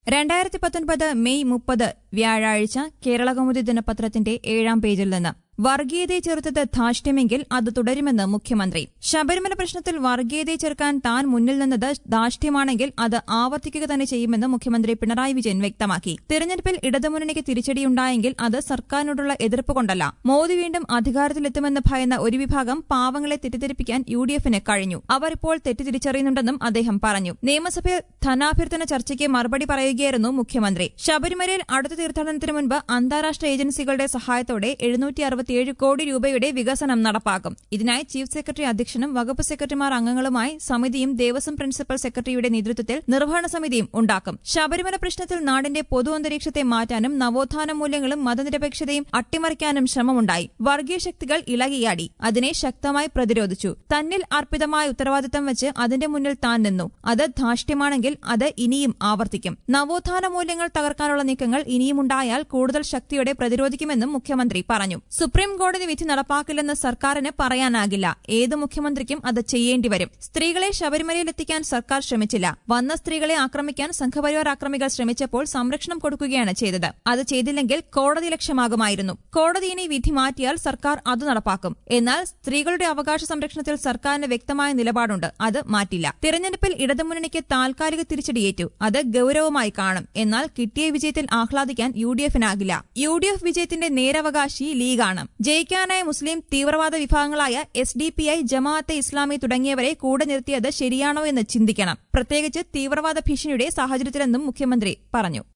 രണ്ടായിരത്തി പത്തൊൻപത് മെയ് മുപ്പത് വ്യാഴാഴ്ച കേരളകൗമുദി ദിനപത്രത്തിന്റെ ഏഴാം പേജിൽ നിന്ന് വർഗീയതയെ ചെറുത്തത് ധാർഷ്ട്യമെങ്കിൽ അത് തുടരുമെന്ന് മുഖ്യമന്ത്രി ശബരിമല പ്രശ്നത്തിൽ വർഗീയതയെ ചെറുക്കാൻ താൻ മുന്നിൽ നിന്നത് ധാർഷ്ട്യമാണെങ്കിൽ അത് ആവർത്തിക്കുക തന്നെ ചെയ്യുമെന്ന് മുഖ്യമന്ത്രി പിണറായി വിജയൻ വ്യക്തമാക്കി തിരഞ്ഞെടുപ്പിൽ ഇടതുമുന്നണിക്ക് തിരിച്ചടിയുണ്ടായെങ്കിൽ അത് സർക്കാരിനോടുള്ള എതിർപ്പ് കൊണ്ടല്ല മോദി വീണ്ടും അധികാരത്തിലെത്തുമെന്ന് ഭയന്ന ഒരു വിഭാഗം പാവങ്ങളെ തെറ്റിദ്ധരിപ്പിക്കാൻ യു ഡി എഫിന് കഴിഞ്ഞു അവർ ഇപ്പോൾ തെറ്റ് തിരിച്ചറിയുന്നുണ്ടെന്നും അദ്ദേഹം പറഞ്ഞു നിയമസഭയിൽ ധനാഭ്യർത്ഥന ചർച്ചയ്ക്ക് മറുപടി പറയുകയായിരുന്നു മുഖ്യമന്ത്രി ശബരിമലയിൽ അടുത്ത തീർത്ഥാടനത്തിന് മുൻപ് അന്താരാഷ്ട്ര ഏജൻസികളുടെ സഹായത്തോടെ എഴുന്നൂറ്റി അറുപത്തിയേഴ് കോടി രൂപയുടെ വികസനം നടപ്പാക്കും ഇതിനായി ചീഫ് സെക്രട്ടറി അധ്യക്ഷനും വകുപ്പ് സെക്രട്ടറിമാർ അംഗങ്ങളുമായി സമിതിയും ദേവസ്വം പ്രിൻസിപ്പൽ സെക്രട്ടറിയുടെ നേതൃത്വത്തിൽ നിർവഹണ സമിതിയും ഉണ്ടാക്കും ശബരിമല പ്രശ്നത്തിൽ നാടിന്റെ പൊതു അന്തരീക്ഷത്തെ മാറ്റാനും നവോത്ഥാന മൂല്യങ്ങളും മതനിരപേക്ഷതയും അട്ടിമറിക്കാനും ശ്രമമുണ്ടായി വർഗീയ ശക്തികൾ ഇളകിയാടി അതിനെ ശക്തമായി പ്രതിരോധിച്ചു തന്നിൽ അർപ്പിതമായ ഉത്തരവാദിത്തം വെച്ച് അതിന്റെ മുന്നിൽ താൻ നിന്നു അത് ധാർഷ്ട്യമാണെങ്കിൽ അത് ഇനിയും ആവർത്തിക്കും നവോത്ഥാന മൂല്യങ്ങൾ തകർക്കാനുള്ള നീക്കങ്ങൾ ഇനിയുമുണ്ടായാൽ കൂടുതൽ ശക്തിയോടെ പ്രതിരോധിക്കുമെന്നും മുഖ്യമന്ത്രി പറഞ്ഞു സുപ്രീം കോടതി വിധി നടപ്പാക്കില്ലെന്ന് സർക്കാരിന് പറയാനാകില്ല ഏത് മുഖ്യമന്ത്രിക്കും അത് ചെയ്യേണ്ടി വരും സ്ത്രീകളെ ശബരിമലയിൽ എത്തിക്കാൻ സർക്കാർ ശ്രമിച്ചില്ല വന്ന സ്ത്രീകളെ ആക്രമിക്കാൻ സംഘപരിവാർ ആക്രമികൾ ശ്രമിച്ചപ്പോൾ സംരക്ഷണം കൊടുക്കുകയാണ് ചെയ്തത് അത് ചെയ്തില്ലെങ്കിൽ കോടതി ലക്ഷ്യമാകുമായിരുന്നു കോടതി ഇനി വിധി മാറ്റിയാൽ സർക്കാർ അത് നടപ്പാക്കും എന്നാൽ സ്ത്രീകളുടെ അവകാശ സംരക്ഷണത്തിൽ സർക്കാരിന് വ്യക്തമായ നിലപാടുണ്ട് അത് മാറ്റില്ല തിരഞ്ഞെടുപ്പിൽ ഇടതുമുന്നണിക്ക് താൽക്കാലിക തിരിച്ചടിയേറ്റു അത് ഗൌരവമായി കാണും എന്നാൽ കിട്ടിയ വിജയത്തിൽ ആഹ്ലാദിക്കാൻ യു ഡി എഫിനാകില്ല യു ഡി എഫ് വിജയത്തിന്റെ നേരവകാശി ലീഗാണ് ജയിക്കാനായ മുസ്ലിം തീവ്രവാദ വിഭാഗങ്ങളായ S D P I Jamaat e Islami തുടങ്ങിയവരെ കൂടെ നിർത്തിയത് ശരിയാണോ എന്ന് ചിന്തിക്കണം പ്രത്യേകിച്ച് തീവ്രവാദ ഭീഷണിയുടെ സാഹചര്യത്തിലെന്നും മുഖ്യമന്ത്രി പറഞ്ഞു